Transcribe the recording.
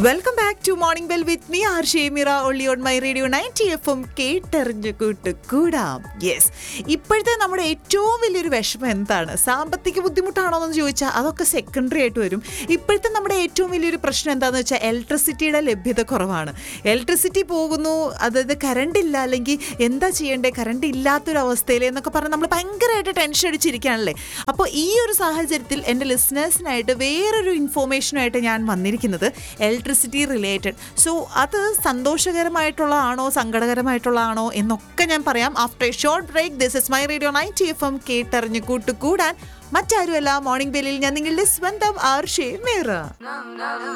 welcome back to morning bell with me R Shemira only on my radio ninety F M കേട്ടറിഞ്ഞ് കൂട്ട് കൂടാം yes ഇപ്പോഴത്തെ നമ്മുടെ ഏറ്റവും വലിയൊരു വിഷമം എന്താണ് സാമ്പത്തിക ബുദ്ധിമുട്ടാണോ എന്ന് ചോദിച്ചാൽ അതൊക്കെ സെക്കൻഡറി ആയിട്ട് വരും ഇപ്പോഴത്തെ നമ്മുടെ ഏറ്റവും വലിയൊരു പ്രശ്നം എന്താണെന്ന് വെച്ചാൽ ഇലക്ട്രിസിറ്റിയുടെ ലഭ്യത കുറവാണ് ഇലക്ട്രിസിറ്റി പോകുന്നു അതായത് കറണ്ട് ഇല്ല അല്ലെങ്കിൽ എന്താ ചെയ്യേണ്ടേ കറണ്ട് ഇല്ലാത്തൊരു അവസ്ഥയിൽ എന്നൊക്കെ പറഞ്ഞ് നമ്മൾ ഭയങ്കരമായിട്ട് ടെൻഷൻ അടിച്ചിരിക്കുകയാണല്ലേ അപ്പോൾ ഈ ഒരു സാഹചര്യത്തിൽ എൻ്റെ ലിസണേഴ്സിനായിട്ട് വേറൊരു ഇൻഫോർമേഷനായിട്ട് ഞാൻ വന്നിരിക്കുന്നത് ഇലക്ട്രിസിറ്റി റിലേറ്റഡ് സോ അത് സന്തോഷകരമായിട്ടുള്ളതാണോ സങ്കടകരമായിട്ടുള്ളതാണോ എന്നൊക്കെ ഞാൻ പറയാം after a short break this is my radio night F M കേട്ടറിഞ്ഞ് കൂട്ടുകൂടാൻ മറ്റാരുമല്ല മോർണിംഗ് ബെല്ലിൽ ഞാൻ നിങ്ങളുടെ സ്വന്തം ആർ ഷേ മേറ